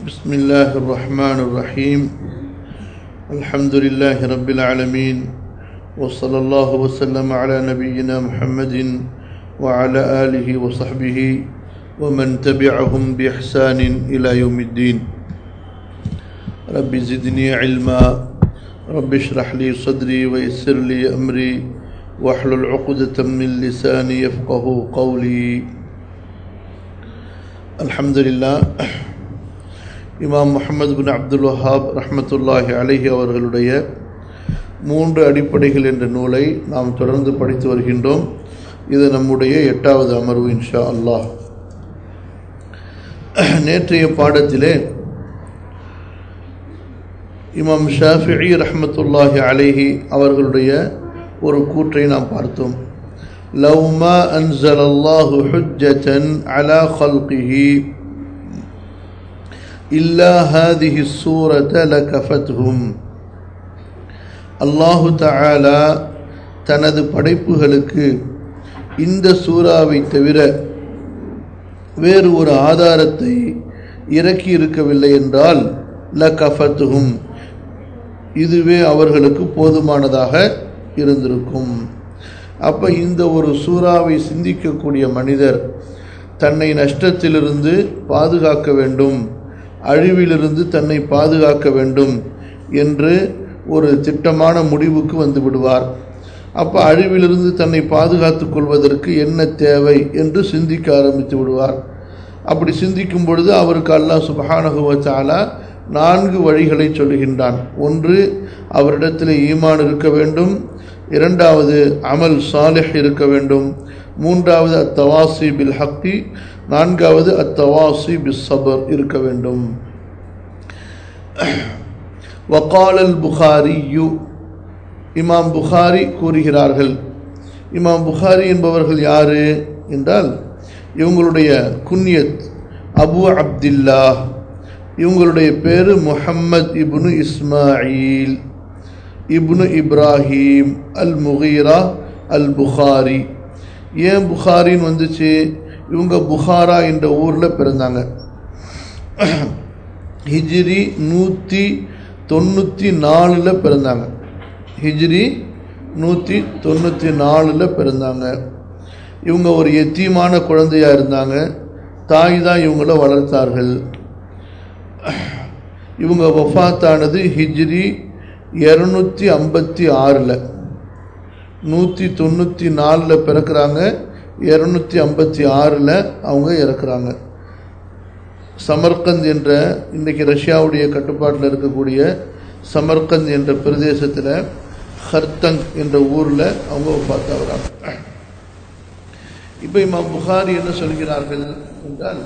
بسم الله الرحمن الرحيم الحمد لله رب العالمين وصلى الله وسلم على نبينا محمد وعلى آله وصحبه ومن تبعهم بإحسان إلى يوم الدين رب زدني علما رب اشرح لي صدري ويسر لي أمري واحلل عقدة من لساني يفقه قولي الحمد لله இமாம் முகமது பின் அப்துல் வஹாப் ரஹமத்துல்லாஹி அலைஹி அவர்களுடைய மூன்று அடிப்படைகள் என்ற நூலை நாம் தொடர்ந்து படித்து வருகின்றோம் இது நம்முடைய எட்டாவது அமர்வு இன்ஷா அல்லாஹ் நேற்றைய பாடத்திலே இமாம் ஷாஃபிஇ ரஹமத்துல்லாஹி அலைஹி அவர்களுடைய ஒரு கூற்றை நாம் பார்த்தோம் لو ما أنزل الله حجة على خلقه إلا هذه السورة لكفتهم அல்லாஹு தஆலா தனது படைப்புகளுக்கு இந்த சூறாவை தவிர வேறு ஒரு ஆதாரத்தை இறக்கி இருக்கவில்லை என்றால் லகஃபத்துஹும் இதுவே அவர்களுக்கு போதுமானதாக இருந்திருக்கும் அப்போ இந்த ஒரு சூறாவை சிந்திக்கக்கூடிய மனிதர் தன்னை நஷ்டத்திலிருந்து பாதுகாக்க வேண்டும் அழிவிலிருந்து தன்னை பாதுகாக்க வேண்டும் என்று ஒரு திட்டமான முடிவுக்கு வந்து விடுவார் அப்போ அழிவிலிருந்து தன்னை பாதுகாத்துக் கொள்வதற்கு என்ன தேவை என்று சிந்திக்க ஆரம்பித்து விடுவார் அப்படி சிந்திக்கும் பொழுது அவருக்கு அல்லாஹ் சுபஹானகுவச்சாலா நான்கு வழிகளை சொல்லுகின்றான் ஒன்று அவரிடத்தில் ஈமான் இருக்க வேண்டும் இரண்டாவது அமல் சாலிஹ் இருக்க வேண்டும் மூன்றாவது அத்தவாசி பில் ஹக்கி நான்காவது அத்தவாசி பில் சபர் இருக்க வேண்டும் வக்காலல் புகாரியு இமாம் புகாரி கூறுகிறார்கள் இமாம் புகாரி என்பவர்கள் யாரு என்றால் இவங்களுடைய குன்யத் அபு அப்துல்லா இவங்களுடைய பேரு முஹம்மத் இப்னு இஸ்மாயில் இப்னு இப்ராஹிம் அல் முகீரா அல் புகாரி ஏன் புகாரின்னு வந்துச்சு இவங்க புகாரா என்ற ஊரில் பிறந்தாங்க ஹிஜ்ரி நூற்றி தொண்ணூற்றி நாலில் பிறந்தாங்க ஹிஜ்ரி நூற்றி தொண்ணூற்றி நாலில் பிறந்தாங்க இவங்க ஒரு எத்தியமான குழந்தையாக இருந்தாங்க தாய் தான் இவங்கள வளர்த்தார்கள் இவங்க வஃத்தானது ஹிஜ்ரி இரநூத்தி ஐம்பத்தி ஆறில் நூற்றி தொண்ணூற்றி நாலில் பிறக்கிறாங்க இரநூத்தி ஐம்பத்தி ஆறில் அவங்க இறக்குறாங்க சமர்கந்த் என்ற இன்றைக்கி ரஷ்யாவுடைய கட்டுப்பாட்டில் இருக்கக்கூடிய சமர்கந்த் என்ற பிரதேசத்தில் ஹர்தங் என்ற ஊரில் அவங்க பார்த்தாகிறாங்க இப்போ இமாம் புகாரி என்ன சொல்கிறார்கள் என்றால்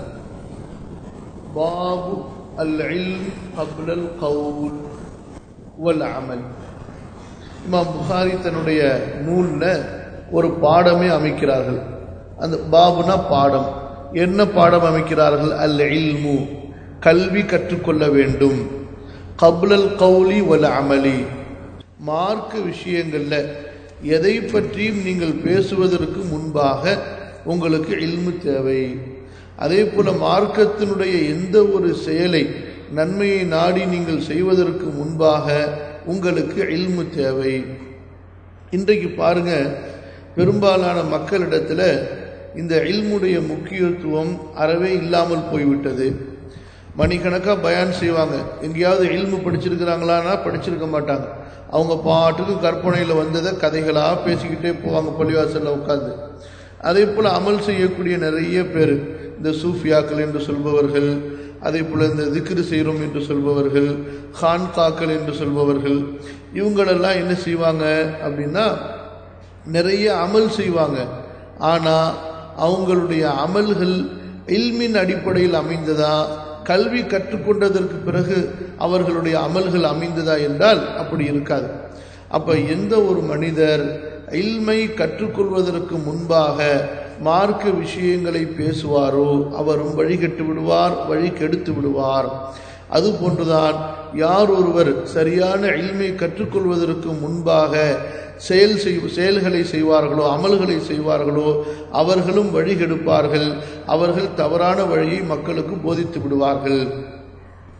பாபு அல் இல்ம் கப்லல் கவுல் வல் அமல் இமாம் புகாரி தன்னுடைய நூலில் ஒரு பாடமே அமைக்கிறார்கள் அந்த பாபுனா பாடம் என்ன பாடம் அமைக்கிறார்கள் அல் இல்மு கல்வி கற்றுக்கொள்ள வேண்டும் கப்லல் கௌலி வல் அமலி மார்க்க விஷயங்களில் எதை பற்றியும் நீங்கள் பேசுவதற்கு முன்பாக உங்களுக்கு இல்மு தேவை அதே போல மார்க்கத்தினுடைய எந்த ஒரு செயலை நன்மையை நாடி நீங்கள் செய்வதற்கு முன்பாக உங்களுக்கு இல்மு தேவை இன்றைக்கு பாருங்க பெரும்பாலான மக்களிடத்தில் இந்த இல்முடைய முக்கியத்துவம் அறவே இல்லாமல் போய்விட்டது மணிக்கணக்காக பயான் செய்வாங்க எங்கேயாவது இல்மு படிச்சிருக்கிறாங்களான்னா படிச்சிருக்க மாட்டாங்க அவங்க பாட்டுக்கு கற்பனையில் வந்ததை கதைகளாக பேசிக்கிட்டே போவாங்க பள்ளிவாசலில் உட்காந்து அதே போல் அமல் செய்யக்கூடிய நிறைய பேர் இந்த சூஃபியாக்கள் என்று சொல்பவர்கள் அதே போல் இந்த திக்ரு செய்கிறோம் என்று சொல்பவர்கள் கான்காக்கள் என்று சொல்பவர்கள் இவங்களெல்லாம் என்ன செய்வாங்க அப்படின்னா நிறைய அமல் செய்வாங்க ஆனால் அவங்களுடைய அமல்கள் இல்மின் அடிப்படையில் அமைந்ததா கல்வி கற்றுக்கொண்டதற்கு பிறகு அவர்களுடைய அமல்கள் அமைந்ததா என்றால் அப்படி இருக்காது அப்போ எந்த ஒரு மனிதர் இல்மை கற்றுக்கொள்வதற்கு முன்பாக மார்க்க விஷயங்களை பேசுவாரோ அவரும் வழிகட்டு விடுவார் வழி கெடுத்து விடுவார் அது போன்றுதான் யார் ஒருவர் சரியான இல்மை கற்றுக்கொள்வதற்கு முன்பாக செயல் செய் செயல்களை செய்வார்களோ அமல்களை செய்வார்களோ அவர்களும் வழி கெடுப்பார்கள் அவர்கள் தவறான வழியை மக்களுக்கு போதித்து விடுவார்கள்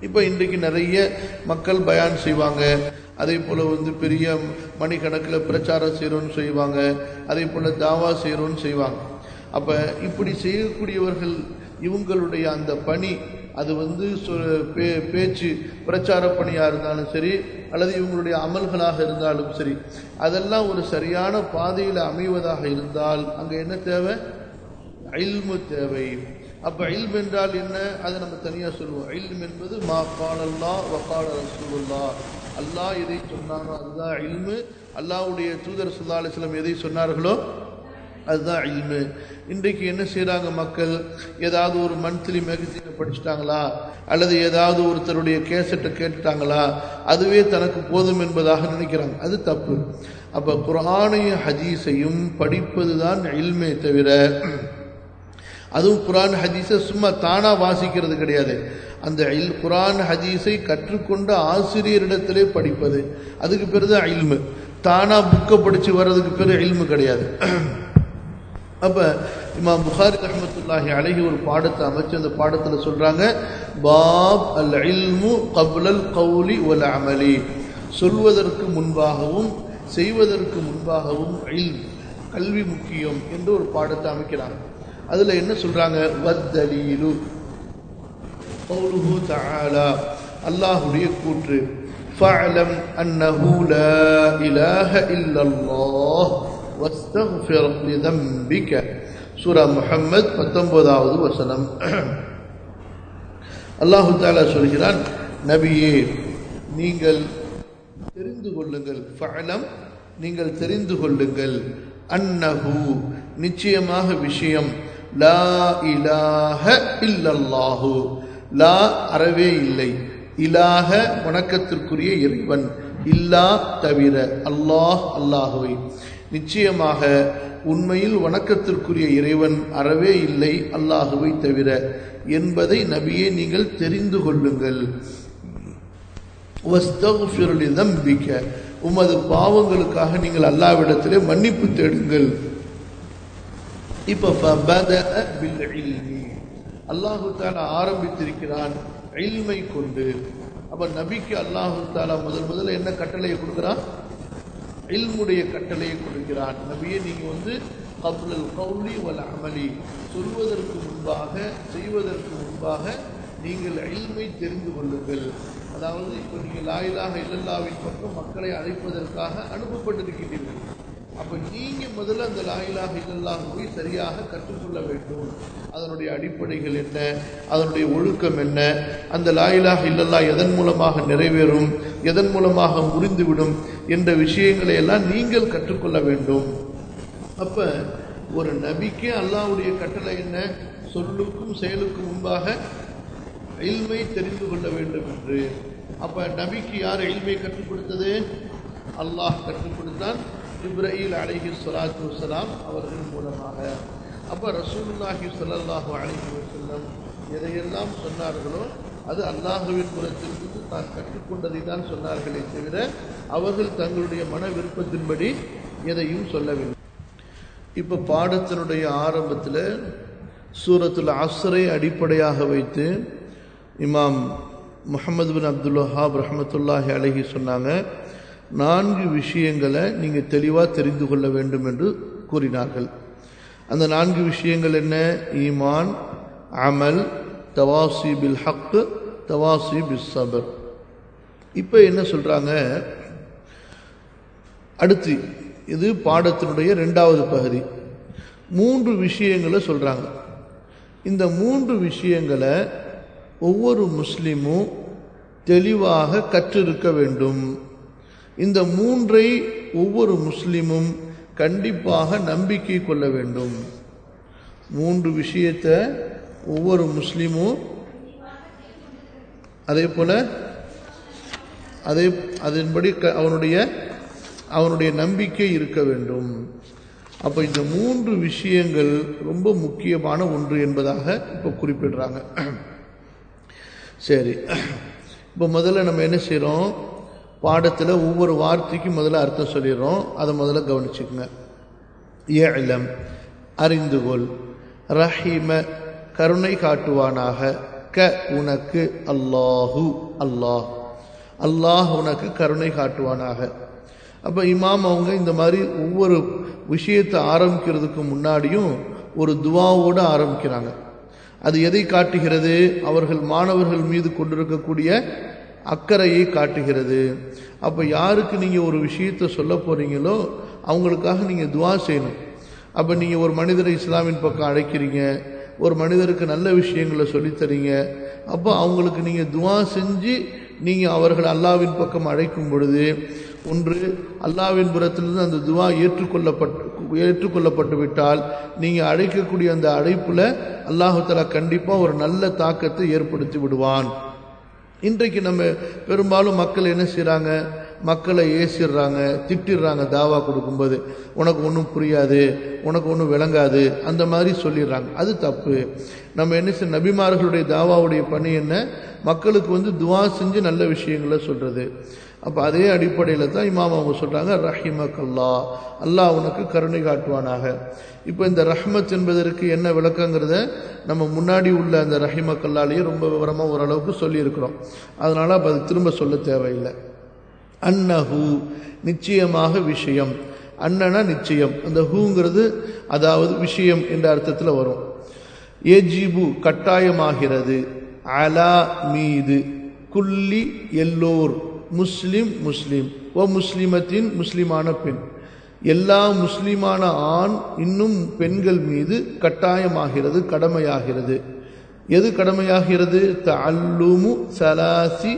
இப்போ இன்றைக்கு நிறைய மக்கள் பயான் செய்வாங்க அதே போல் வந்து பெரிய மணிக்கணக்கில் பிரச்சாரம் செய்கிறோன்னு செய்வாங்க அதே போல் தாவா செய்கிறோன்னு செய்வாங்க அப்போ இப்படி செய்யக்கூடியவர்கள் இவங்களுடைய அந்த பணி அது வந்து பே பேச்சு பிரச்சார பணியாக இருந்தாலும் சரி அல்லது இவங்களுடைய அமல்களாக இருந்தாலும் சரி அதெல்லாம் ஒரு சரியான பாதையில் அமைவதாக இருந்தால் அங்கே என்ன தேவை இல்மு தேவை அப்போ இல்ம் என்றால் என்ன அதை நம்ம தனியாக சொல்லுவோம் இல்ம் என்பது மா காலல்லா வக்கால ரசூலுல்லா அல்லாஹ் எதை சொன்னானோ அதுதான் இல்மு அல்லாஹ்வுடைய தூதர் சுல்லா அலிஸ்லாம் எதை சொன்னார்களோ அதுதான் இல்மு இன்றைக்கு என்ன செய்கிறாங்க மக்கள் ஏதாவது ஒரு மந்த்லி மேகசினை படிச்சுட்டாங்களா அல்லது ஏதாவது ஒருத்தருடைய கேசட்டை கேட்டுட்டாங்களா அதுவே தனக்கு போதும் என்பதாக நினைக்கிறாங்க அது தப்பு அப்போ குரானையும் ஹதீஸையும் படிப்பது தான் இல்மே தவிர அதுவும் குரான் ஹதீஸை சும்மா தானாக வாசிக்கிறது கிடையாது அந்த இல் குரான் ஹதீஸை கற்றுக்கொண்ட ஆசிரியரிடத்திலே படிப்பது அதுக்கு பேர் தான் இல்மு தானாக புக்கை படித்து வர்றதுக்கு பேர் இல்மு கிடையாது அப்போ இமாம் புகாரி ரஹமத்துல்லாஹி அழகி ஒரு பாடத்தை அமைச்சு அந்த பாடத்தில் சொல்கிறாங்க பாப் அல் இல்மு கபுலல் கவுலி ஒல் அமலி சொல்வதற்கு முன்பாகவும் செய்வதற்கு முன்பாகவும் இல் கல்வி முக்கியம் என்று ஒரு பாடத்தை அமைக்கிறாங்க அதில் என்ன சொல்கிறாங்க வத்தலீலு கௌலுஹு தஆலா அல்லாஹுடைய கூற்று ஃபஅலம் அன்னஹு லா இலாஹ இல்லல்லாஹ் வஸ்தக்ஃபிர் லிதம்பிக சூரா முஹம்மத் பத்தொன்பதாவது வசனம் அல்லாஹு தாலா சொல்கிறான் நபியே நீங்கள் தெரிந்து கொள்ளுங்கள் ஃபஅலம் நீங்கள் தெரிந்து கொள்ளுங்கள் அன்னஹு நிச்சயமாக விஷயம் லா இலாஹ இல்லல்லாஹு லா அறவே இல்லை இலாக வணக்கத்திற்குரிய இறைவன் இல்லா தவிர அல்லாஹ் அல்லாஹுவை நிச்சயமாக உண்மையில் வணக்கத்திற்குரிய இறைவன் அறவே இல்லை அல்லாஹுவை தவிர என்பதை நபியே நீங்கள் தெரிந்து கொள்ளுங்கள் தம்பிக்க உமது பாவங்களுக்காக நீங்கள் அல்லாவிடத்திலே மன்னிப்பு தேடுங்கள் இப்ப அல்லாஹு தாலா ஆரம்பித்திருக்கிறான் இல்மை கொண்டு அப்ப நபிக்கு அல்லாஹு தாலா முதல் முதல்ல என்ன கட்டளையை கொடுக்கிறான் இல்முடைய கட்டளையை கொடுக்கிறான் நபியே நீங்க வந்து கபுலல் கௌலி வல் அமலி சொல்வதற்கு முன்பாக செய்வதற்கு முன்பாக நீங்கள் இல்மை தெரிந்து கொள்ளுங்கள் அதாவது இப்போ நீங்கள் லாயிலாக இல்லல்லாவின் பக்கம் மக்களை அழைப்பதற்காக அனுப்பப்பட்டிருக்கிறீர்கள் அப்போ நீங்கள் முதல்ல அந்த லாயிலாக இல்லல்லாக போய் சரியாக கற்றுக்கொள்ள வேண்டும் அதனுடைய அடிப்படைகள் என்ன அதனுடைய ஒழுக்கம் என்ன அந்த லாயிலாக இல்லல்லா எதன் மூலமாக நிறைவேறும் எதன் மூலமாக முறிந்துவிடும் என்ற விஷயங்களை எல்லாம் நீங்கள் கற்றுக்கொள்ள வேண்டும் அப்போ ஒரு நபிக்கு அல்லாவுடைய கட்டளை என்ன சொல்லுக்கும் செயலுக்கும் முன்பாக இல்மை தெரிந்து கொள்ள வேண்டும் என்று அப்ப நபிக்கு யார் இல்மை கற்றுக் கொடுத்தது அல்லாஹ் கற்றுக் கொடுத்தான் இப்ராஹில் அலிஹி சலாத்து வலாம் அவர்கள் மூலமாக அப்போ ரசூலுல்லாஹி ஸல்லல்லாஹு அலைஹி வஸல்லம் எதையெல்லாம் சொன்னார்களோ அது அல்லாஹுவின் புறத்திலிருந்து தான் கற்றுக்கொண்டதை தான் சொன்னார்களே தவிர அவர்கள் தங்களுடைய மன விருப்பத்தின்படி எதையும் சொல்லவில்லை இப்போ பாடத்தினுடைய ஆரம்பத்தில் சூரத்துல் அஸ்ரை அடிப்படையாக வைத்து இமாம் முகமது பின் அப்துல் வஹாப் ரஹமத்துல்லாஹி அலஹி சொன்னாங்க நான்கு விஷயங்களை நீங்கள் தெளிவாக தெரிந்து கொள்ள வேண்டும் என்று கூறினார்கள் அந்த நான்கு விஷயங்கள் என்ன ஈமான் அமல் தவாசி பில் ஹக் தவாசி பில் சபர் இப்போ என்ன சொல்கிறாங்க அடுத்து இது பாடத்தினுடைய ரெண்டாவது பகுதி மூன்று விஷயங்களை சொல்கிறாங்க இந்த மூன்று விஷயங்களை ஒவ்வொரு முஸ்லீமும் தெளிவாக கற்றிருக்க வேண்டும் இந்த மூன்றை ஒவ்வொரு முஸ்லீமும் கண்டிப்பாக நம்பிக்கை கொள்ள வேண்டும் மூன்று விஷயத்தை ஒவ்வொரு முஸ்லீமும் அதே போல அதே அதன்படி அவனுடைய அவனுடைய நம்பிக்கை இருக்க வேண்டும் அப்போ இந்த மூன்று விஷயங்கள் ரொம்ப முக்கியமான ஒன்று என்பதாக இப்போ குறிப்பிடுறாங்க சரி இப்போ முதல்ல நம்ம என்ன செய்கிறோம் பாடத்தில் ஒவ்வொரு வார்த்தைக்கும் முதல்ல அர்த்தம் சொல்லிடுறோம் அதை முதல்ல கவனிச்சுக்கோங்க ஏலம் அறிந்துகொள் ரஹீம கருணை காட்டுவானாக க உனக்கு அல்லாஹு அல்லாஹ் அல்லாஹ் உனக்கு கருணை காட்டுவானாக அப்போ இமாம் அவங்க இந்த மாதிரி ஒவ்வொரு விஷயத்தை ஆரம்பிக்கிறதுக்கு முன்னாடியும் ஒரு துவாவோடு ஆரம்பிக்கிறாங்க அது எதை காட்டுகிறது அவர்கள் மாணவர்கள் மீது கொண்டிருக்கக்கூடிய அக்கறையை காட்டுகிறது அப்போ யாருக்கு நீங்கள் ஒரு விஷயத்தை சொல்ல போகிறீங்களோ அவங்களுக்காக நீங்கள் துவா செய்யணும் அப்போ நீங்கள் ஒரு மனிதரை இஸ்லாமின் பக்கம் அழைக்கிறீங்க ஒரு மனிதருக்கு நல்ல விஷயங்களை சொல்லித்தரீங்க அப்போ அவங்களுக்கு நீங்கள் துவா செஞ்சு நீங்கள் அவர்கள் அல்லாவின் பக்கம் அழைக்கும் பொழுது ஒன்று அல்லாவின் புறத்திலிருந்து அந்த துவா ஏற்றுக்கொள்ளப்பட்டு ஏற்றுக்கொள்ளப்பட்டு விட்டால் நீங்கள் அழைக்கக்கூடிய அந்த அழைப்பில் அல்லாஹாலா கண்டிப்பாக ஒரு நல்ல தாக்கத்தை ஏற்படுத்தி விடுவான் இன்றைக்கு நம்ம பெரும்பாலும் மக்கள் என்ன செய்கிறாங்க மக்களை ஏசிடுறாங்க திட்டிடுறாங்க தாவா கொடுக்கும்போது உனக்கு ஒன்றும் புரியாது உனக்கு ஒன்றும் விளங்காது அந்த மாதிரி சொல்லிடுறாங்க அது தப்பு நம்ம என்ன செய்ய நபிமார்களுடைய தாவாவுடைய பணி என்ன மக்களுக்கு வந்து துவா செஞ்சு நல்ல விஷயங்களை சொல்கிறது அப்போ அதே அடிப்படையில் தான் இமாம் அவங்க சொல்கிறாங்க ரஹிமக் அல்லா அல்லாஹ் உனக்கு கருணை காட்டுவானாக இப்போ இந்த ரஹ்மத் என்பதற்கு என்ன விளக்கங்கிறத நம்ம முன்னாடி உள்ள அந்த ரஹிமக் அல்லாலேயே ரொம்ப விவரமாக ஓரளவுக்கு சொல்லியிருக்கிறோம் அதனால் அப்போ அது திரும்ப சொல்ல தேவையில்லை அன்னஹு நிச்சயமாக விஷயம் அன்னனா நிச்சயம் அந்த ஹூங்கிறது அதாவது விஷயம் என்ற அர்த்தத்தில் வரும் ஏஜிபு கட்டாயமாகிறது அலா மீது குல்லி எல்லோர் முஸ்லிம் முஸ்லிம் ஓ முஸ்லிமத்தின் முஸ்லிமான பெண் எல்லா முஸ்லிமான ஆண் இன்னும் பெண்கள் மீது கட்டாயமாகிறது கடமையாகிறது எது கடமையாகிறது தல்லுமு சலாசி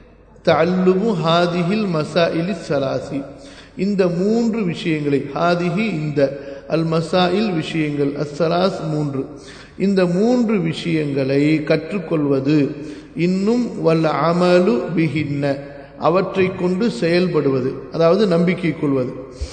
தல்லுமு ஹாதிஹில் மசாயிலி சலாசி இந்த மூன்று விஷயங்களை ஹாதிஹி இந்த அல் மசாயில் விஷயங்கள் அஸ்ஸலாஸ் மூன்று இந்த மூன்று விஷயங்களை கற்றுக்கொள்வது இன்னும் வல்ல அமலு பிகின்ன அவற்றை கொண்டு செயல்படுவது அதாவது நம்பிக்கை கொள்வது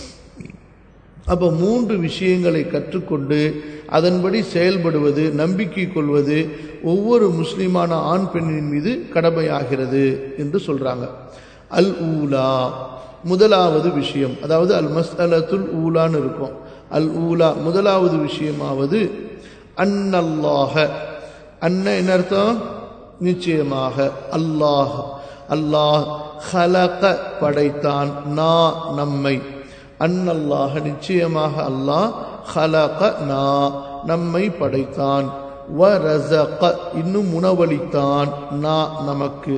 அப்போ மூன்று விஷயங்களை கற்றுக்கொண்டு அதன்படி செயல்படுவது நம்பிக்கை கொள்வது ஒவ்வொரு முஸ்லிமான ஆண் பெண்ணின் மீது கடமையாகிறது என்று சொல்றாங்க அல் ஊலா முதலாவது விஷயம் அதாவது அல் மஸ் அலத்துல் ஊலான்னு இருக்கும் அல் ஊலா முதலாவது விஷயமாவது அன்னல்லாஹ அன்ன என்ன அர்த்தம் நிச்சயமாக அல்லாஹ் அல்லாஹ் ஹலக படைத்தான் நா நம்மை அன்னல்லாஹ நிச்சயமாக அல்லாஹ் ஹலக நா நம்மை படைத்தான் வ ரசக இன்னும் உணவளித்தான் நா நமக்கு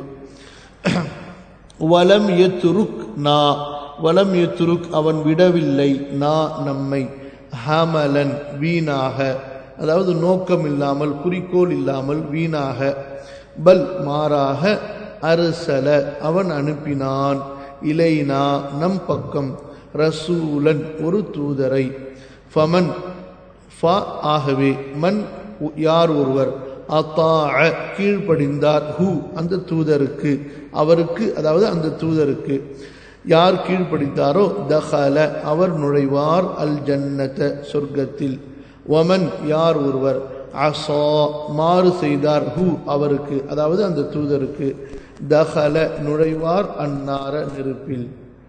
வலம் எத்துருக் நா வலம் எத்துருக் அவன் விடவில்லை நா நம்மை ஹமலன் வீணாக அதாவது நோக்கம் இல்லாமல் குறிக்கோள் இல்லாமல் வீணாக பல் மாறாக அரசல அவன் அனுப்பினான் இலைனா நம் பக்கம் ரசூலன் ஒரு தூதரை ஃபமன் ஃப ஆகவே மன் யார் ஒருவர் அத்தா கீழ்ப்படிந்தார் ஹூ அந்த தூதருக்கு அவருக்கு அதாவது அந்த தூதருக்கு யார் கீழ்ப்படித்தாரோ தஹல அவர் நுழைவார் அல் ஜன்னத சொர்க்கத்தில் ஒமன் யார் ஒருவர் அசா மாறு செய்தார் ஹூ அவருக்கு அதாவது அந்த தூதருக்கு தஹல நுழைவார் அன்னார நெருப்பில்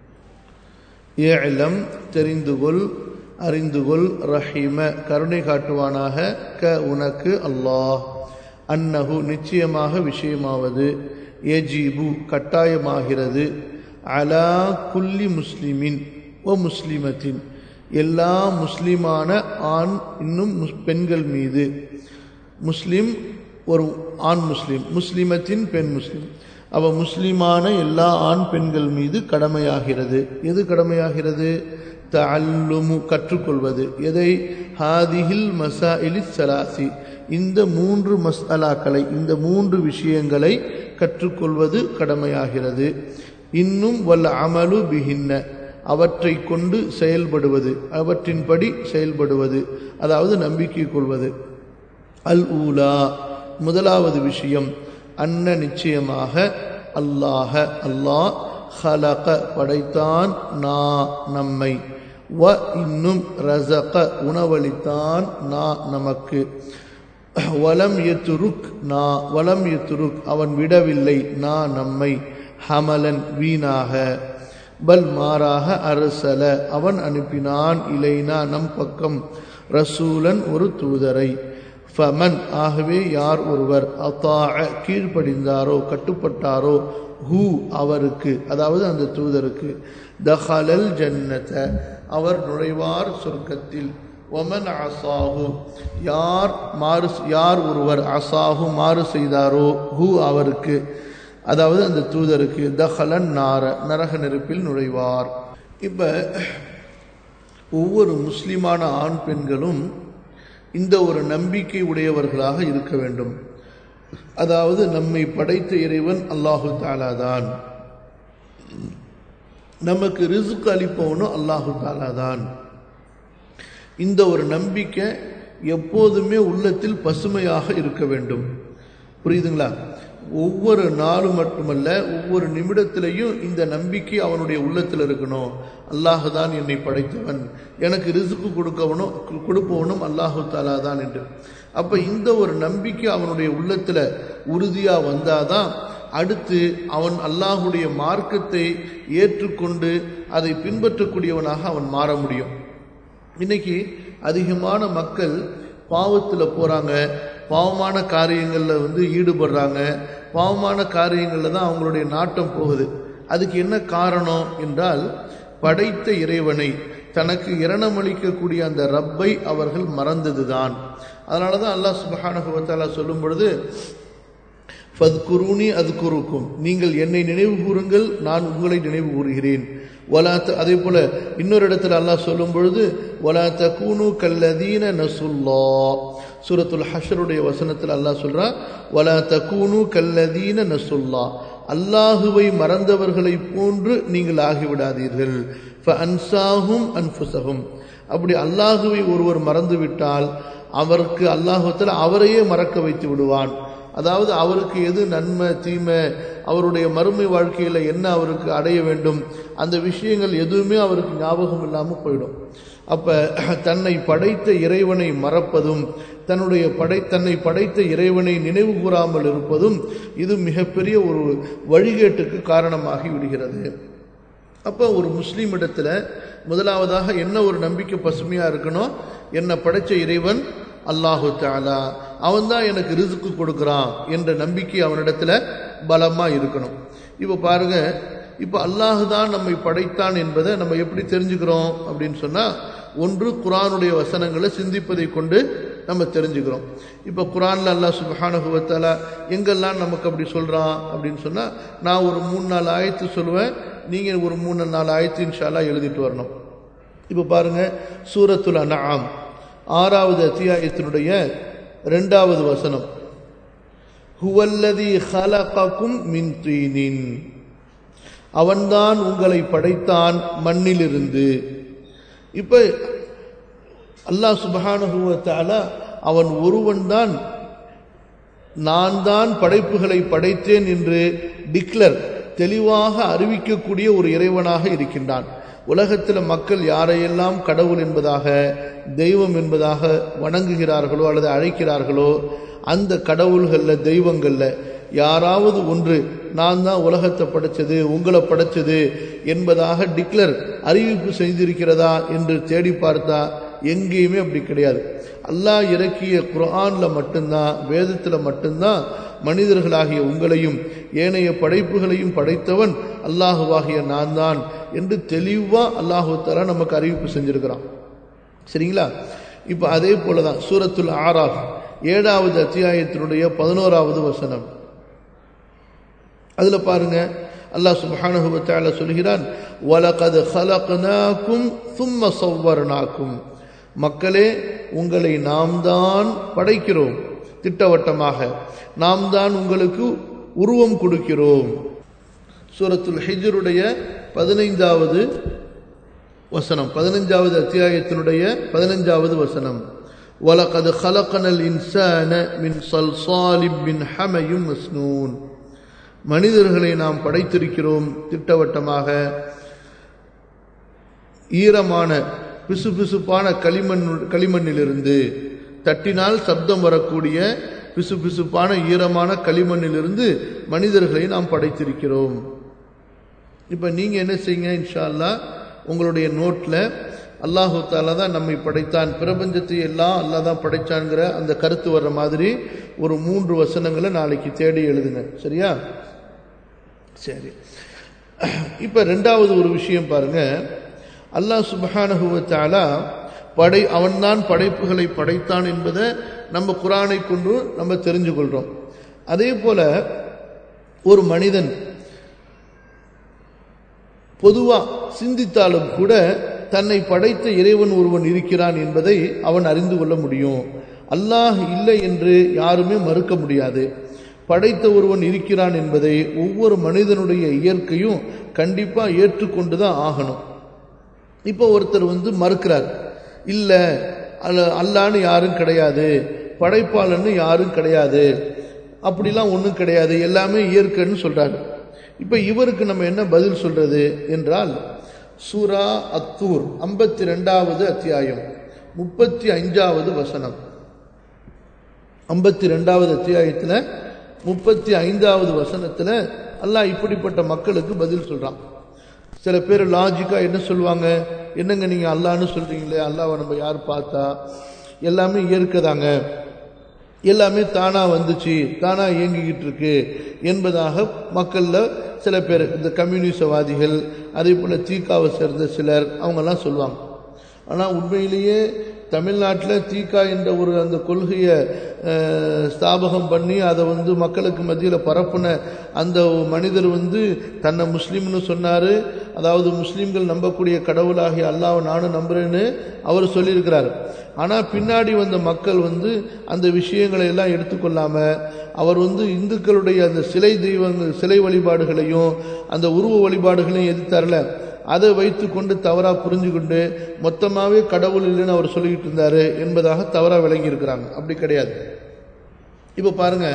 ஏலம் தெரிந்துகொள் அறிந்துகொள் ரஹீம கருணை காட்டுவானாக க உனக்கு அல்லாஹ் அன்னஹு நிச்சயமாக விஷயமாவது எஜீபு கட்டாயமாகிறது அலா குல்லி முஸ்லிமின் ஓ முஸ்லிமத்தின் எல்லா முஸ்லிமான ஆண் இன்னும் பெண்கள் மீது முஸ்லிம் ஒரு ஆண் முஸ்லிம் முஸ்லிமத்தின் பெண் முஸ்லிம் அவ முஸ்லிமான எல்லா ஆண் பெண்கள் மீது கடமையாகிறது எது கடமையாகிறது தல்லுமு கற்றுக்கொள்வது எதை ஹாதிஹில் மசாயிலி சலாசி இந்த மூன்று மசாலாக்களை இந்த மூன்று விஷயங்களை கற்றுக்கொள்வது கடமையாகிறது இன்னும் வல்ல அமலு பிகின்ன அவற்றை கொண்டு செயல்படுவது அவற்றின்படி செயல்படுவது அதாவது நம்பிக்கை கொள்வது அல் ஊலா முதலாவது விஷயம் அன்ன நிச்சயமாக அல்லாஹ அல்லாஹ் ஹலக படைத்தான் நா நம்மை வ இன்னும் ரசக உணவளித்தான் நா நமக்கு வலம் எத்துருக் நா வலம் எத்துருக் அவன் விடவில்லை நா நம்மை ஹமலன் வீணாக பல் மாறாக அரசல அவன் அனுப்பினான் இலைனா நம் பக்கம் ரசூலன் ஒரு தூதரை ஃபமன் ஆகவே யார் ஒருவர் அத்தாஅ கீழ்ப்படிந்தாரோ கட்டுப்பட்டாரோ ஹூ அவருக்கு அதாவது அந்த தூதருக்கு தஹலல் ஜன்னத அவர் நுழைவார் சொர்க்கத்தில் ஒமன் அசாஹு யார் மாறு யார் ஒருவர் அசாஹு மாறு செய்தாரோ ஹூ அவருக்கு அதாவது அந்த தூதருக்கு தஹலன் நார நரக நெருப்பில் நுழைவார் இப்போ ஒவ்வொரு முஸ்லிமான ஆண் பெண்களும் இந்த ஒரு நம்பிக்கை உடையவர்களாக இருக்க வேண்டும் அதாவது நம்மை படைத்த இறைவன் அல்லாஹு தாலா தான் நமக்கு ரிசுக் அளிப்பவனும் அல்லாஹு தாலா தான் இந்த ஒரு நம்பிக்கை எப்போதுமே உள்ளத்தில் பசுமையாக இருக்க வேண்டும் புரியுதுங்களா ஒவ்வொரு நாளும் மட்டுமல்ல ஒவ்வொரு நிமிடத்திலையும் இந்த நம்பிக்கை அவனுடைய உள்ளத்தில் இருக்கணும் அல்லாஹு தான் என்னை படைத்தவன் எனக்கு ரிசுக்கு கொடுக்கவனும் கொடுப்பவனும் அல்லாஹு தாலா தான் என்று அப்போ இந்த ஒரு நம்பிக்கை அவனுடைய உள்ளத்தில் உறுதியாக வந்தாதான் அடுத்து அவன் அல்லாஹுடைய மார்க்கத்தை ஏற்றுக்கொண்டு அதை பின்பற்றக்கூடியவனாக அவன் மாற முடியும் இன்னைக்கு அதிகமான மக்கள் பாவத்தில் போகிறாங்க பாவமான காரியங்களில் வந்து ஈடுபடுறாங்க பாவமான காரியங்களில் தான் அவங்களுடைய நாட்டம் போகுது அதுக்கு என்ன காரணம் என்றால் படைத்த இறைவனை தனக்கு இரணமளிக்கக்கூடிய அந்த ரப்பை அவர்கள் மறந்தது தான் அதனால தான் அல்லாஹ் சுபஹானகுவத்தாலா சொல்லும் பொழுது ஃபத்குருனி அது குருக்கும் நீங்கள் என்னை நினைவு கூறுங்கள் நான் உங்களை நினைவு கூறுகிறேன் வலாத்த அதே போல இன்னொரு இடத்துல அல்லாஹ் சொல்லும் பொழுது வலா தக்கூனு கல்லதீன நசுல்லா சூரத்துல் ஹஷருடைய வசனத்தில் அல்லாஹ் சொல்றான் வலா தக்கூனு கல்லதீன நசுல்லா அல்லாஹுவை மறந்தவர்களை போன்று நீங்கள் ஆகிவிடாதீர்கள் அன்சாகும் அன்புசகும் அப்படி அல்லாஹுவை ஒருவர் மறந்துவிட்டால் அவருக்கு அல்லாஹத்தில் அவரையே மறக்க வைத்து விடுவான் அதாவது அவருக்கு எது நன்மை தீமை அவருடைய மறுமை வாழ்க்கையில் என்ன அவருக்கு அடைய வேண்டும் அந்த விஷயங்கள் எதுவுமே அவருக்கு ஞாபகம் இல்லாமல் போயிடும் அப்போ தன்னை படைத்த இறைவனை மறப்பதும் தன்னுடைய படை தன்னை படைத்த இறைவனை நினைவு கூறாமல் இருப்பதும் இது மிகப்பெரிய ஒரு வழிகேட்டுக்கு காரணமாகி விடுகிறது அப்போ ஒரு முஸ்லீம் இடத்துல முதலாவதாக என்ன ஒரு நம்பிக்கை பசுமையாக இருக்கணும் என்னை படைத்த இறைவன் அல்லாஹு தாலா அவன் தான் எனக்கு ரிசுக்கு கொடுக்குறான் என்ற நம்பிக்கை அவனிடத்துல பலமாக இருக்கணும் இப்போ பாருங்க இப்போ அல்லாஹு தான் நம்மை படைத்தான் என்பதை நம்ம எப்படி தெரிஞ்சுக்கிறோம் அப்படின்னு சொன்னால் ஒன்று குரானுடைய வசனங்களை சிந்திப்பதை கொண்டு நம்ம தெரிஞ்சுக்கிறோம் இப்போ குரானில் அல்லாஹ் சுபஹானுகுவத்தாலா எங்கெல்லாம் நமக்கு அப்படி சொல்கிறான் அப்படின்னு சொன்னால் நான் ஒரு மூணு நாலு ஆயத்து சொல்லுவேன் நீங்கள் ஒரு மூணு நாலு ஆயத்து இன்ஷால்லா எழுதிட்டு வரணும் இப்போ பாருங்கள் சூரத்துல் அன்ஆம் ஆறாவது அத்தியாயத்தினுடைய ரெண்டாவது வசனம் ஹுவல்லதி ஹலகக்கும் மின் தீனின் அவன்தான் உங்களை படைத்தான் மண்ணிலிருந்து இப்போ அல்லாஹ் சுபஹானுவத்தால அவன் ஒருவன் தான் நான் தான் படைப்புகளை படைத்தேன் என்று டிக்ளர் தெளிவாக அறிவிக்கக்கூடிய ஒரு இறைவனாக இருக்கின்றான் உலகத்தில் மக்கள் யாரையெல்லாம் கடவுள் என்பதாக தெய்வம் என்பதாக வணங்குகிறார்களோ அல்லது அழைக்கிறார்களோ அந்த கடவுள்களில் தெய்வங்களில் யாராவது ஒன்று நான் தான் உலகத்தை படைச்சது உங்களை படைச்சது என்பதாக டிக்ளர் அறிவிப்பு செய்திருக்கிறதா என்று தேடி பார்த்தா எங்கேயுமே அப்படி கிடையாது அல்லாஹ் இறக்கிய குரானில் மட்டும்தான் வேதத்தில் மட்டும்தான் மனிதர்களாகிய உங்களையும் ஏனைய படைப்புகளையும் படைத்தவன் அல்லாஹுவாகிய நான் தான் என்று தெளிவாக அல்லாஹு தலா நமக்கு அறிவிப்பு செஞ்சிருக்கிறான் சரிங்களா இப்போ அதே போல தான் சூரத்துல் ஆராஃப் ஏழாவது அத்தியாயத்தினுடைய பதினோராவது வசனம் அதில் பாருங்க அல்லாஹ் சுபஹானுபத்தால சொல்கிறான் வலகது ஹலக்னாக்கும் சும்ம சவ்வர்னாக்கும் மக்களே உங்களை நாம் தான் படைக்கிறோம் திட்டவட்டமாக நாம் தான் உங்களுக்கு உருவம் கொடுக்கிறோம் சூரத்துல் ஹிஜருடைய பதினைந்தாவது வசனம் பதினஞ்சாவது அத்தியாயத்தினுடைய பதினஞ்சாவது வசனம் وَلَقَدْ خَلَقْنَا الْإِنسَانَ مِنْ صَلْصَالٍ مِنْ حَمَيٍ مَسْنُونٍ மனிதர்களை நாம் படைத்திருக்கிறோம் திட்டவட்டமாக ஈரமான பிசுபிசுப்பான களிமண் களிமண்ணிலிருந்து தட்டினால் சப்தம் வரக்கூடிய பிசுபிசுப்பான ஈரமான களிமண்ணிலிருந்து மனிதர்களை நாம் படைத்திருக்கிறோம் இப்போ நீங்கள் என்ன செய்யுங்க இன்ஷா அல்லா உங்களுடைய நோட்டில் அல்லாஹு தாலா தான் நம்மை படைத்தான் பிரபஞ்சத்தை எல்லாம் அல்லாஹ் தான் படைச்சான்ங்கிற அந்த கருத்து வர்ற மாதிரி ஒரு மூன்று வசனங்களை நாளைக்கு தேடி எழுதுங்க சரியா சரி இப்போ ரெண்டாவது ஒரு விஷயம் பாருங்க அல்லாஹ் சுபஹானஹுவத்தாலா படை அவன்தான் படைப்புகளை படைத்தான் என்பதை நம்ம குரானை கொண்டு நம்ம தெரிஞ்சு கொள்றோம் அதே போல ஒரு மனிதன் பொதுவா சிந்தித்தாலும் கூட தன்னை படைத்த இறைவன் ஒருவன் இருக்கிறான் என்பதை அவன் அறிந்து கொள்ள முடியும் அல்லாஹ் இல்லை என்று யாருமே மறுக்க முடியாது படைத்த ஒருவன் இருக்கிறான் என்பதை ஒவ்வொரு மனிதனுடைய இயற்கையும் கண்டிப்பா ஏற்றுக்கொண்டு தான் ஆகணும் இப்போ ஒருத்தர் வந்து மறுக்கிறார் இல்லை அல்ல அல்லான்னு யாரும் கிடையாது படைப்பாளன்னு யாரும் கிடையாது அப்படிலாம் ஒன்றும் கிடையாது எல்லாமே இயற்கைன்னு சொல்றாரு இப்போ இவருக்கு நம்ம என்ன பதில் சொல்றது என்றால் சூரா அத்தூர் ஐம்பத்தி ரெண்டாவது அத்தியாயம் முப்பத்தி அஞ்சாவது வசனம் ஐம்பத்தி ரெண்டாவது அத்தியாயத்தில் முப்பத்தி ஐந்தாவது வசனத்தில் அல்லாஹ் இப்படிப்பட்ட மக்களுக்கு பதில் சொல்றான் சில பேர் லாஜிக்காக என்ன சொல்லுவாங்க என்னங்க நீங்கள் அல்லான்னு சொல்கிறீங்களே அல்லாவை நம்ம யார் பார்த்தா எல்லாமே இயற்கைதாங்க எல்லாமே தானாக வந்துச்சு தானாக இயங்கிக்கிட்டு இருக்கு என்பதாக மக்களில் சில பேர் இந்த கம்யூனிசவாதிகள் அதே போல் தீக்காவை சேர்ந்த சிலர் அவங்கெல்லாம் சொல்லுவாங்க ஆனால் உண்மையிலேயே தமிழ்நாட்டில் தீக்கா என்ற ஒரு அந்த கொள்கையை ஸ்தாபகம் பண்ணி அதை வந்து மக்களுக்கு மத்தியில் பரப்புன அந்த மனிதர் வந்து தன்னை முஸ்லீம்னு சொன்னார் அதாவது முஸ்லீம்கள் நம்பக்கூடிய கடவுளாகிய அல்லாவை நானும் நம்புறேன்னு அவர் சொல்லியிருக்கிறார் ஆனால் பின்னாடி வந்த மக்கள் வந்து அந்த விஷயங்களை எல்லாம் எடுத்துக்கொள்ளாமல் அவர் வந்து இந்துக்களுடைய அந்த சிலை தெய்வங்கள் சிலை வழிபாடுகளையும் அந்த உருவ வழிபாடுகளையும் எதிர்த்தார்ல அதை வைத்து கொண்டு தவறாக புரிஞ்சுக்கொண்டு மொத்தமாகவே கடவுள் இல்லைன்னு அவர் சொல்லிக்கிட்டு இருந்தார் என்பதாக தவறாக விளங்கி இருக்கிறாங்க அப்படி கிடையாது இப்போ பாருங்க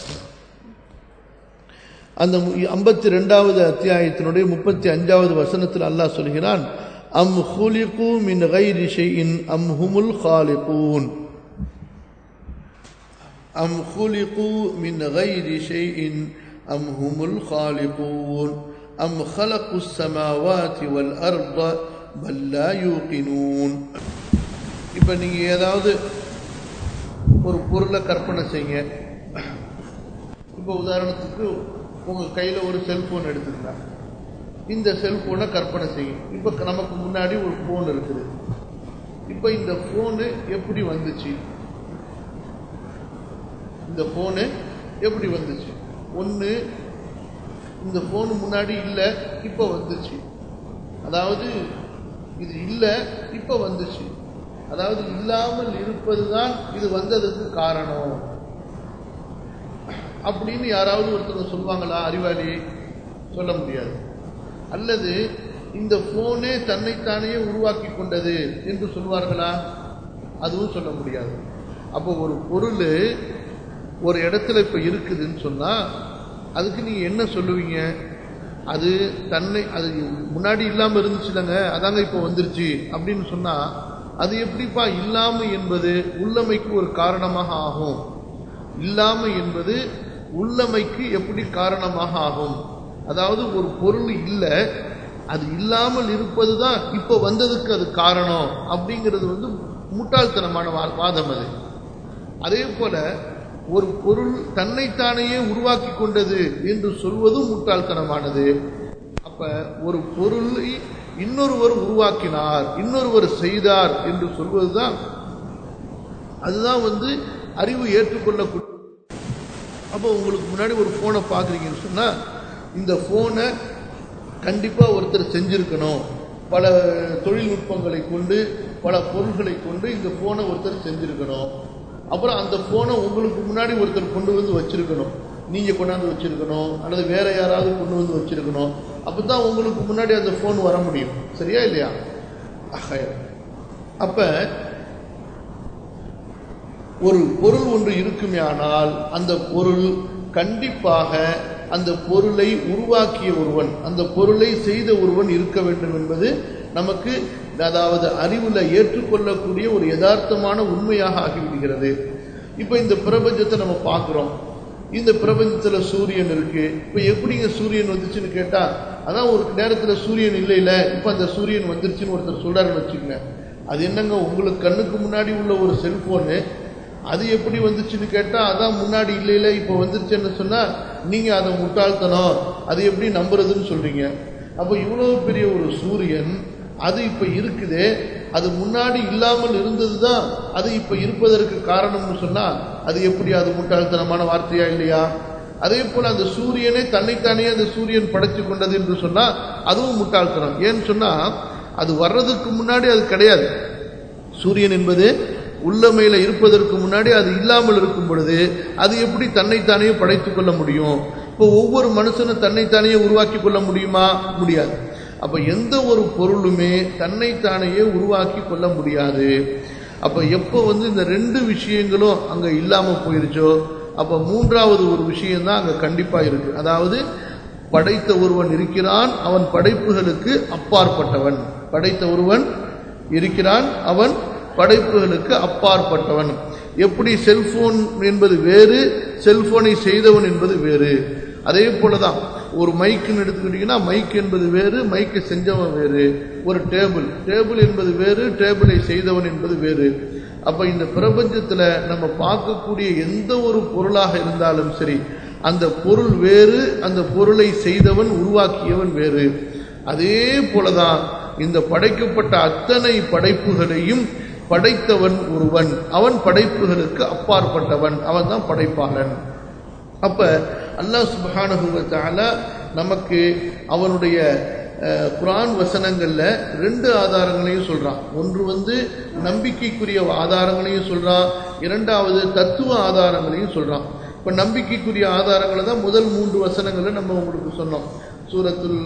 அந்த ஐம்பத்தி ரெண்டாவது அத்தியாயத்தினுடைய முப்பத்தி அஞ்சாவது வசனத்தில் அல்லாஹ் சொல்கிறான் அம் ஹுலிகு மின் கைரி ஷைஇன் அம் ஹுமுல் ஹாலிகூன் அம் ஹுலிகு மின் கைரி ஷைஇன் அம் ஹுமுல் ஹாலிகூன் أم خلقوا السماوات والأرض بل لا يوقنون இப்போ நீங்கள் ஏதாவது ஒரு பொருளை கற்பனை செய்யுங்க இப்போ உதாரணத்துக்கு உங்கள் கையில் ஒரு செல்ஃபோன் எடுத்துக்கங்க இந்த செல்ஃபோனை கற்பனை செய்யும் இப்போ நமக்கு முன்னாடி ஒரு ஃபோன் இருக்குது இப்போ இந்த ஃபோனு எப்படி வந்துச்சு இந்த ஃபோனு எப்படி வந்துச்சு ஒன்று இந்த ஃபோனு முன்னாடி இல்லை இப்போ வந்துச்சு அதாவது இது இல்லை இப்போ வந்துச்சு அதாவது இல்லாமல் இருப்பது தான் இது வந்ததுக்கு காரணம் அப்படின்னு யாராவது ஒருத்தர் சொல்லுவாங்களா அறிவாளி சொல்ல முடியாது அல்லது இந்த ஃபோனே தன்னைத்தானே உருவாக்கி கொண்டது என்று சொல்வார்களா அதுவும் சொல்ல முடியாது அப்போ ஒரு பொருள் ஒரு இடத்துல இப்போ இருக்குதுன்னு சொன்னால் அதுக்கு நீங்கள் என்ன சொல்லுவீங்க அது தன்னை அது முன்னாடி இல்லாமல் இருந்துச்சுலங்க அதாங்க இப்போ வந்துருச்சு அப்படின்னு சொன்னால் அது எப்படிப்பா இல்லாமை என்பது உள்ளமைக்கு ஒரு காரணமாக ஆகும் இல்லாமை என்பது உள்ளமைக்கு எப்படி காரணமாக ஆகும் அதாவது ஒரு பொருள் இல்லை அது இல்லாமல் இருப்பது தான் இப்போ வந்ததுக்கு அது காரணம் அப்படிங்கிறது வந்து முட்டாள்தனமான வாதம் அது அதே போல ஒரு பொருள் தன்னைத்தானையே உருவாக்கி கொண்டது என்று சொல்வதும் முட்டாள்தனமானது அப்ப ஒரு பொருளை இன்னொருவர் உருவாக்கினார் இன்னொருவர் செய்தார் என்று சொல்வதுதான் அதுதான் வந்து அறிவு ஏற்றுக்கொள்ளக்கூடிய அப்போ உங்களுக்கு முன்னாடி ஒரு ஃபோனை பார்க்குறீங்கன்னு சொன்னால் இந்த ஃபோனை கண்டிப்பாக ஒருத்தர் செஞ்சிருக்கணும் பல தொழில்நுட்பங்களை கொண்டு பல பொருள்களை கொண்டு இந்த ஃபோனை ஒருத்தர் செஞ்சிருக்கணும் அப்புறம் அந்த ஃபோனை உங்களுக்கு முன்னாடி ஒருத்தர் கொண்டு வந்து வச்சிருக்கணும் நீங்கள் கொண்டாந்து வச்சிருக்கணும் அல்லது வேற யாராவது கொண்டு வந்து வச்சிருக்கணும் அப்போ தான் உங்களுக்கு முன்னாடி அந்த ஃபோன் வர முடியும் சரியா இல்லையா அப்போ ஒரு பொருள் ஒன்று இருக்குமே ஆனால் அந்த பொருள் கண்டிப்பாக அந்த பொருளை உருவாக்கிய ஒருவன் அந்த பொருளை செய்த ஒருவன் இருக்க வேண்டும் என்பது நமக்கு அதாவது அறிவுல ஏற்றுக்கொள்ளக்கூடிய ஒரு யதார்த்தமான உண்மையாக ஆகிவிடுகிறது இப்போ இந்த பிரபஞ்சத்தை நம்ம பார்க்குறோம் இந்த பிரபஞ்சத்துல சூரியன் இருக்கு இப்ப எப்படிங்க சூரியன் வந்துச்சுன்னு கேட்டா அதான் ஒரு நேரத்துல சூரியன் இல்லை இல்ல இப்ப அந்த சூரியன் வந்துருச்சுன்னு ஒருத்தர் சொல்றாருன்னு வச்சுக்கோங்க அது என்னங்க உங்களுக்கு கண்ணுக்கு முன்னாடி உள்ள ஒரு செல்போனு அது எப்படி வந்துச்சுன்னு கேட்டா அதான் முன்னாடி இல்லை இல்லை இப்போ வந்துருச்சுன்னு சொன்னா நீங்க அதை முட்டாள்தனம் அது எப்படி நம்புறதுன்னு சொல்றீங்க அப்போ இவ்வளவு பெரிய ஒரு சூரியன் அது இப்ப இருக்குதே அது முன்னாடி இல்லாமல் இருந்தது தான் அது இப்ப இருப்பதற்கு காரணம்னு சொன்னா அது எப்படி அது முட்டாள்தனமான வார்த்தையா இல்லையா அதே போல அந்த சூரியனே தன்னைத்தானே அந்த சூரியன் படைச்சு கொண்டது என்று சொன்னா அதுவும் முட்டாள்தனம் ஏன்னு சொன்னா அது வர்றதுக்கு முன்னாடி அது கிடையாது சூரியன் என்பது உள்ளமையில இருப்பதற்கு முன்னாடி அது இல்லாமல் இருக்கும் பொழுது அது எப்படி தன்னைத்தானே படைத்துக் கொள்ள முடியும் இப்போ ஒவ்வொரு மனுஷனும் தன்னைத்தானே உருவாக்கி கொள்ள முடியுமா முடியாது அப்ப எந்த ஒரு பொருளுமே தன்னைத்தானையே உருவாக்கி கொள்ள முடியாது அப்ப எப்போ வந்து இந்த ரெண்டு விஷயங்களும் அங்க இல்லாம போயிருச்சோ அப்ப மூன்றாவது ஒரு விஷயம் தான் அங்க கண்டிப்பா இருக்கு அதாவது படைத்த ஒருவன் இருக்கிறான் அவன் படைப்புகளுக்கு அப்பாற்பட்டவன் படைத்த ஒருவன் இருக்கிறான் அவன் படைப்புகளுக்கு அப்பாற்பட்டவன் எப்படி செல்போன் என்பது வேறு செல்போனை செய்தவன் என்பது வேறு அதே போலதான் ஒரு மைக்குன்னு எடுத்துக்கிட்டீங்கன்னா மைக் என்பது வேறு மைக்கை செஞ்சவன் வேறு ஒரு டேபிள் டேபிள் என்பது வேறு டேபிளை செய்தவன் என்பது வேறு அப்ப இந்த பிரபஞ்சத்துல நம்ம பார்க்கக்கூடிய எந்த ஒரு பொருளாக இருந்தாலும் சரி அந்த பொருள் வேறு அந்த பொருளை செய்தவன் உருவாக்கியவன் வேறு அதே போலதான் இந்த படைக்கப்பட்ட அத்தனை படைப்புகளையும் படைத்தவன் ஒருவன் அவன் படைப்புகளுக்கு அப்பாற்பட்டவன் அவன் தான் படைப்பாளன் அப்ப அல்லாஹ் சுபஹானஹுவத்தால நமக்கு அவனுடைய குரான் வசனங்கள்ல ரெண்டு ஆதாரங்களையும் சொல்றான் ஒன்று வந்து நம்பிக்கைக்குரிய ஆதாரங்களையும் சொல்றான் இரண்டாவது தத்துவ ஆதாரங்களையும் சொல்றான் இப்ப நம்பிக்கைக்குரிய ஆதாரங்களை தான் முதல் மூன்று வசனங்களை நம்ம உங்களுக்கு சொன்னோம் சூரத்துல்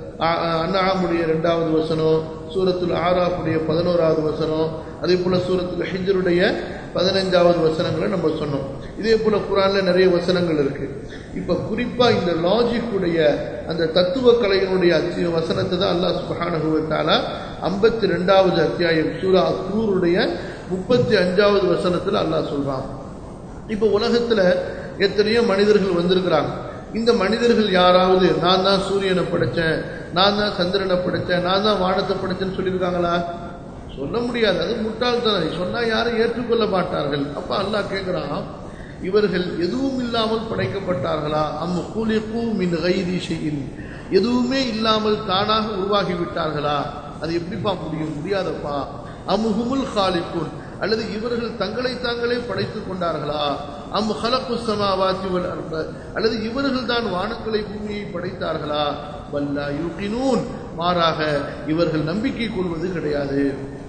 அண்ணாமுடைய ரெண்டாவது வசனம் சூரத்துல் ஆராஃபுடைய பதினோராவது வசனம் அதே போல சூரத்துல் ஹிஜருடைய பதினஞ்சாவது வசனங்களை நம்ம சொன்னோம் இதே போல குரான்ல நிறைய வசனங்கள் இருக்கு இப்ப குறிப்பா இந்த லாஜிக்குடைய அந்த தத்துவ கலையினுடைய அத்திய வசனத்தை தான் அல்லாஹ் சுபஹானஹுவத்தாலா ஐம்பத்தி ரெண்டாவது அத்தியாயம் சூரா தூருடைய முப்பத்தி அஞ்சாவது வசனத்துல அல்லாஹ் சொல்றான் இப்ப உலகத்துல எத்தனையோ மனிதர்கள் வந்திருக்கிறாங்க இந்த மனிதர்கள் யாராவது நான் தான் சூரியனை படைச்சேன் நான் தான் சந்திரனை படைச்சேன் நான் தான் வானத்தை படைச்சேன்னு சொல்லியிருக்காங்களா சொல்ல முடியாது அது முட்டாள்தனம் சொன்னா யாரும் ஏற்றுக்கொள்ள மாட்டார்கள் அப்ப அல்லாஹ் கேட்கிறான் இவர்கள் எதுவும் இல்லாமல் படைக்கப்பட்டார்களா அம் கூலிக்கு மின் கைதி செய்யின் எதுவுமே இல்லாமல் தானாக உருவாகி விட்டார்களா அது எப்படிப்பா முடியும் முடியாதப்பா அமுகுமுல் ஹாலிக்குன் அல்லது இவர்கள் தங்களை தாங்களே படைத்துக் கொண்டார்களா அம் ஹலப்பு சமாவாத்தி அல்லது இவர்கள் தான் வானங்களை பூமியை படைத்தார்களா வல்லா யூக்கினூன் மாறாக இவர்கள் நம்பிக்கை கொள்வது கிடையாது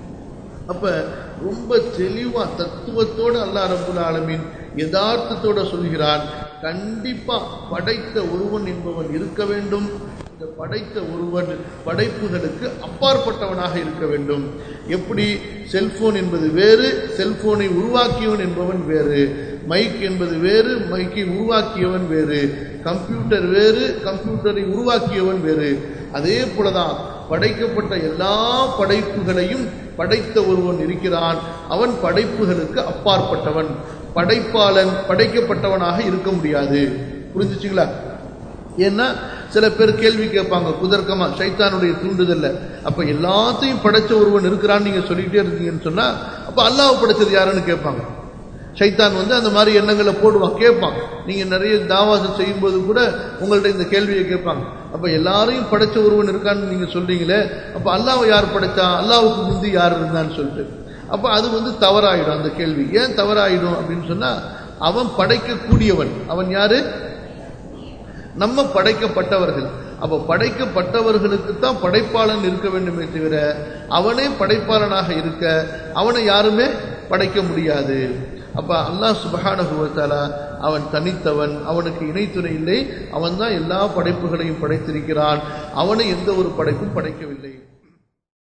அப்ப ரொம்ப தெளிவா தத்துவத்தோடு அல்லா ரபுல் ஆலமின் யதார்த்தத்தோட சொல்கிறான் கண்டிப்பா படைத்த ஒருவன் என்பவன் இருக்க வேண்டும் இந்த படைத்த ஒருவன் படைப்புகளுக்கு அப்பாற்பட்டவனாக இருக்க வேண்டும் எப்படி செல்போன் என்பது வேறு செல்போனை உருவாக்கியவன் என்பவன் வேறு மைக் என்பது வேறு மைக்கை உருவாக்கியவன் வேறு கம்ப்யூட்டர் வேறு கம்ப்யூட்டரை உருவாக்கியவன் வேறு அதே போலதான் படைக்கப்பட்ட எல்லா படைப்புகளையும் படைத்த ஒருவன் இருக்கிறான் அவன் படைப்புகளுக்கு அப்பாற்பட்டவன் படைப்பாளன் படைக்கப்பட்டவனாக இருக்க முடியாது புரிஞ்சுச்சுங்களா ஏன்னா சில பேர் கேள்வி கேட்பாங்க குதர்க்கமா சைத்தானுடைய தூண்டுதல்ல அப்ப எல்லாத்தையும் படைச்ச ஒருவன் இருக்கிறான்னு நீங்க சொல்லிட்டே இருந்தீங்கன்னு சொன்னா அப்ப அல்லாஹ் படைச்சது யாருன்னு கேட்பாங்க சைத்தான் வந்து அந்த மாதிரி எண்ணங்களை போடுவான் கேட்பான் நீங்க நிறைய தாவாசம் செய்யும்போது கூட உங்கள்ட்ட இந்த கேள்வியை கேட்பாங்க அப்ப எல்லாரையும் படைச்ச ஒருவன் இருக்கான்னு நீங்க சொல்றீங்களே அப்ப அல்லாவை யார் படைச்சா அல்லாவுக்கு முந்தி யார் இருந்தான்னு சொல்லிட்டு அப்ப அது வந்து தவறாயிடும் அந்த கேள்வி ஏன் தவறாயிடும் அப்படின்னு சொன்னா அவன் படைக்கக்கூடியவன் அவன் யாரு நம்ம படைக்கப்பட்டவர்கள் அப்ப படைக்கப்பட்டவர்களுக்கு தான் படைப்பாளன் இருக்க வேண்டுமே தவிர அவனே படைப்பாளனாக இருக்க அவனை யாருமே படைக்க முடியாது அப்ப அல்லாஹ் சுபஹானகுவத்தாலா அவன் தனித்தவன் அவனுக்கு இணைத்துணை இல்லை அவன் தான் எல்லா படைப்புகளையும் படைத்திருக்கிறான் அவனை எந்த ஒரு படைப்பும் படைக்கவில்லை